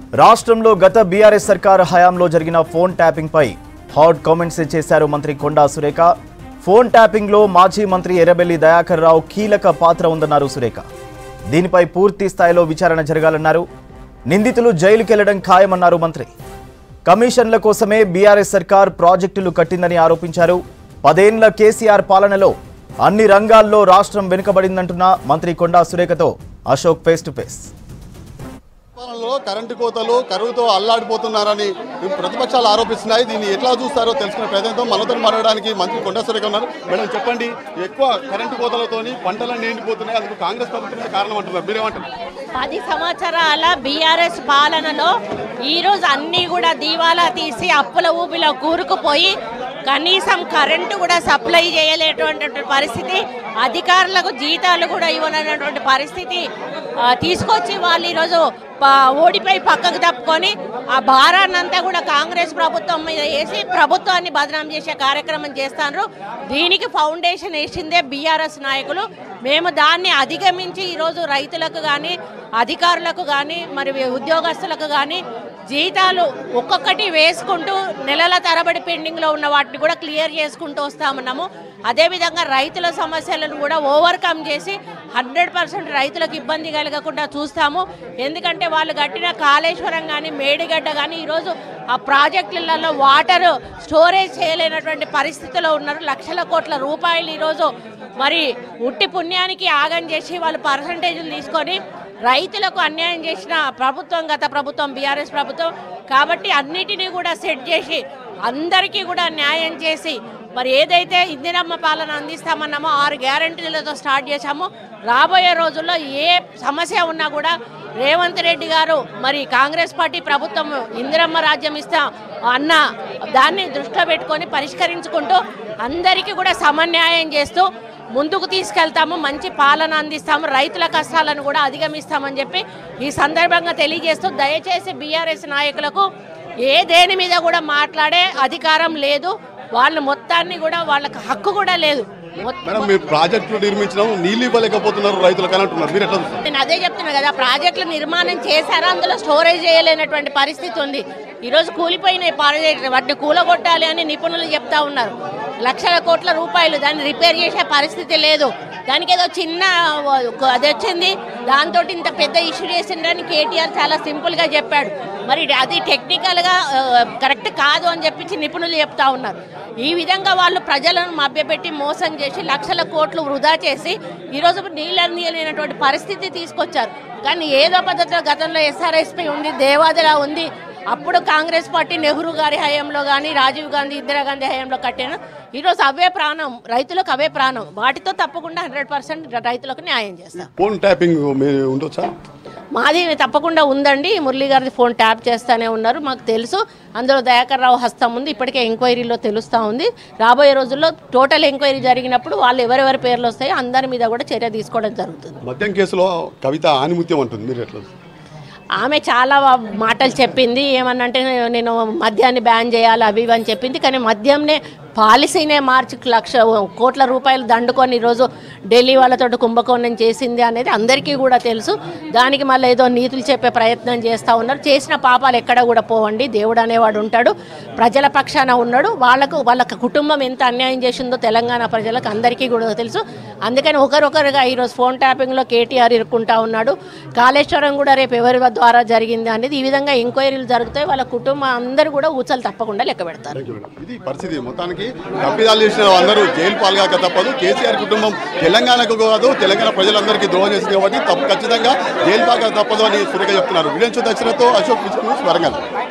రాష్ట్రంలో గత బీఆర్ఎస్ సర్కార్ హయాంలో జరిగిన ఫోన్ ట్యాపింగ్ పై హాట్ కామెంట్స్ చేశారు మంత్రి కొండా సురేఖ ఫోన్ ట్యాపింగ్ లో మాజీ మంత్రి ఎర్రబెల్లి దయాకర్ రావు కీలక పాత్ర ఉందన్నారు సురేఖ దీనిపై పూర్తి స్థాయిలో విచారణ జరగాలన్నారు నిందితులు జైలుకెళ్లడం ఖాయమన్నారు మంత్రి కమిషన్ల కోసమే బీఆర్ఎస్ సర్కార్ ప్రాజెక్టులు కట్టిందని ఆరోపించారు పదేండ్ల కేసీఆర్ పాలనలో అన్ని రంగాల్లో రాష్ట్రం వెనుకబడిందంటున్న మంత్రి కొండా సురేఖతో అశోక్ ఫేస్ టు ఫేస్ పాలనలో కరెంటు కోతలు కరువుతో అల్లాడిపోతున్నారని ప్రతిపక్షాలు ఆరోపిస్తున్నాయి దీన్ని ఎట్లా చూస్తారో తెలుసుకునే ప్రయత్నంతో మనతో మాట్లాడడానికి మంత్రి కొండా సురేఖ ఉన్నారు మేడం చెప్పండి ఎక్కువ కరెంటు కోతలతోని పంటలన్నీ ఎండిపోతున్నాయి అందుకు కాంగ్రెస్ ప్రభుత్వమే కారణం అంటున్నారు మీరేమంటారు పది సంవత్సరాల బీఆర్ఎస్ పాలనలో ఈరోజు అన్నీ కూడా దీవాలా తీసి అప్పుల ఊబిలో కూరుకుపోయి కనీసం కరెంటు కూడా సప్లై చేయలేటువంటి పరిస్థితి అధికారులకు జీతాలు కూడా ఇవ్వనటువంటి పరిస్థితి ఆ, తీసుకొచ్చి వాళ్ళు ఈరోజు ప- ఓడిపోయి పక్కకు తప్పుకొని ఆ భారాన్నంతా కూడా కాంగ్రెస్ ప్రభుత్వం మీద వేసి ప్రభుత్వాన్ని బదనాం చేసే కార్యక్రమం చేస్తాను దీనికి ఫౌండేషన్ వేసిందే బీఆర్ఎస్ నాయకులు మేము దాన్ని అధిగమించి ఈరోజు రైతులకు కానీ అధికారులకు కానీ మరి ఉద్యోగస్తులకు కానీ జీతాలు ఒక్కొక్కటి వేసుకుంటూ నెలల తరబడి పెండింగ్లో ఉన్న వాటిని కూడా క్లియర్ చేసుకుంటూ వస్తామన్నాము అదేవిధంగా రైతుల సమస్యలను కూడా ఓవర్కమ్ చేసి హండ్రెడ్ పర్సెంట్ రైతులకు ఇబ్బంది కలగకుండా చూస్తాము ఎందుకంటే వాళ్ళు కట్టిన కాళేశ్వరం కానీ మేడిగడ్డ కానీ ఈరోజు ఆ ప్రాజెక్టులలో వాటర్ స్టోరేజ్ చేయలేనటువంటి పరిస్థితిలో ఉన్నారు లక్షల కోట్ల రూపాయలు ఈరోజు మరి ఉట్టి పుణ్యానికి ఆగం చేసి వాళ్ళు పర్సంటేజ్లు తీసుకొని రైతులకు అన్యాయం చేసిన ప్రభుత్వం గత ప్రభుత్వం బీఆర్ఎస్ ప్రభుత్వం కాబట్టి అన్నిటినీ కూడా సెట్ చేసి అందరికీ కూడా న్యాయం చేసి మరి ఏదైతే ఇందిరమ్మ పాలన అందిస్తామన్నామో ఆరు గ్యారంటీలతో స్టార్ట్ చేశామో రాబోయే రోజుల్లో ఏ సమస్య ఉన్నా కూడా రేవంత్ రెడ్డి గారు మరి కాంగ్రెస్ పార్టీ ప్రభుత్వం ఇందిరమ్మ రాజ్యం ఇస్తాం అన్న దాన్ని దృష్టిలో పెట్టుకొని పరిష్కరించుకుంటూ అందరికీ కూడా సమన్యాయం చేస్తూ ముందుకు తీసుకెళ్తాము మంచి పాలన అందిస్తాము రైతుల కష్టాలను కూడా అధిగమిస్తామని చెప్పి ఈ సందర్భంగా తెలియజేస్తూ దయచేసి బీఆర్ఎస్ నాయకులకు ఏ దేని మీద కూడా మాట్లాడే అధికారం లేదు వాళ్ళు మొత్తాన్ని కూడా వాళ్ళకి హక్కు కూడా లేదు మొత్తం మేడం మీరు ప్రాజెక్టులు నిర్మించడం నీళ్ళు ఇవ్వలేకపోతున్నారు రైతులకు అని అంటున్నారు మీరు ఎట్లా చూస్తారు నేను అదే చెప్తున్నా కదా ప్రాజెక్టులు నిర్మాణం చేశారా అందులో స్టోరేజ్ చేయలేనటువంటి పరిస్థితి ఉంది ఈరోజు కూలిపోయినాయి ప్రాజెక్టులు వాటిని కూలగొట్టాలి అని నిపుణులు చెప్తా ఉన్నారు లక్షల కోట్ల రూపాయలు దాన్ని రిపేర్ చేసే పరిస్థితి లేదు దానికి ఏదో చిన్న అది వచ్చింది దాంతో ఇంత పెద్ద ఇష్యూ చేసిండ్రని కేటీఆర్ చాలా సింపుల్గా చెప్పాడు మరి అది టెక్నికల్గా కరెక్ట్ కాదు అని చెప్పించి నిపుణులు చెప్తా ఉన్నారు ఈ విధంగా వాళ్ళు ప్రజలను మభ్యపెట్టి మోసం చేసి లక్షల కోట్లు వృధా చేసి ఈరోజు నీళ్ళు అందియలేనటువంటి పరిస్థితి తీసుకొచ్చారు కానీ ఏదో పద్ధతిలో గతంలో ఎస్ఆర్ఎస్పీ ఉంది దేవాదిలా ఉంది అప్పుడు కాంగ్రెస్ పార్టీ నెహ్రూ గారి హయాంలో కానీ రాజీవ్ గాంధీ ఇందిరాగాంధీ హయాంలో కట్టిన ఈరోజు అవే ప్రాణం రైతులకు అవే ప్రాణం వాటితో తప్పకుండా హండ్రెడ్ పర్సెంట్ రైతులకు న్యాయం చేస్తాం ఫోన్ ట్యాపింగ్ మీరు ఉండొచ్చా మాది తప్పకుండా ఉందండి మురళీ గారిది ఫోన్ ట్యాప్ చేస్తానే ఉన్నారు మాకు తెలుసు అందులో దయాకర్ రావు హస్తం ఉంది ఇప్పటికే ఎంక్వైరీలో తెలుస్తూ ఉంది రాబోయే రోజుల్లో టోటల్ ఎంక్వైరీ జరిగినప్పుడు వాళ్ళు ఎవరెవరి పేర్లు వస్తాయో అందరి మీద కూడా చర్య తీసుకోవడం జరుగుతుంది మద్యం కేసులో కవిత ఆనిముత్యం అంటుంది మీరు ఎట్లా చూస్తారు? ఆమె చాలా మాటలు చెప్పింది ఏమన్నంటే నేను మద్యాన్ని బ్యాన్ చేయాలి అవి ఇవి అని చెప్పింది కానీ మద్యంనే పాలసీనే మార్చి లక్ష కోట్ల రూపాయలు దండుకొని ఈరోజు ఢిల్లీ వాళ్ళతో కుంభకోణం చేసింది అనేది అందరికీ కూడా తెలుసు దానికి మళ్ళీ ఏదో నీతులు చెప్పే ప్రయత్నం చేస్తూ ఉన్నారు చేసిన పాపాలు ఎక్కడ కూడా పోవండి దేవుడు అనేవాడు ఉంటాడు ప్రజల పక్షాన ఉన్నాడు వాళ్ళకు వాళ్ళ కుటుంబం ఎంత అన్యాయం చేసిందో తెలంగాణ ప్రజలకు అందరికీ కూడా తెలుసు అందుకని ఒకరొకరుగా ఈరోజు ఫోన్ ట్యాపింగ్లో కేటీఆర్ ఇరుక్కుంటా ఉన్నాడు కాళేశ్వరం కూడా రేపు ఎవరి ద్వారా జరిగింది అనేది ఈ విధంగా ఎంక్వైరీలు జరుగుతాయి వాళ్ళ కుటుంబం అందరూ కూడా ఊచలు తప్పకుండా లెక్క పెడతారు థ్యాంక్ యూ మేడం. ఇది పరిస్థితి మొత్తానికి తప్పిదాలు చేసిన అందరూ జైలు పాల్గాక తప్పదు కేసీఆర్ కుటుంబం తెలంగాణకు కాదు తెలంగాణ ప్రజలందరికీ ద్రోహం చేసింది కాబట్టి తప్పు ఖచ్చితంగా జైలు పాల్గాక తప్పదు అని సురేఖ చెప్తున్నారు వీడియో దక్షిణతో అశోక్ న్యూస్ వరంగల్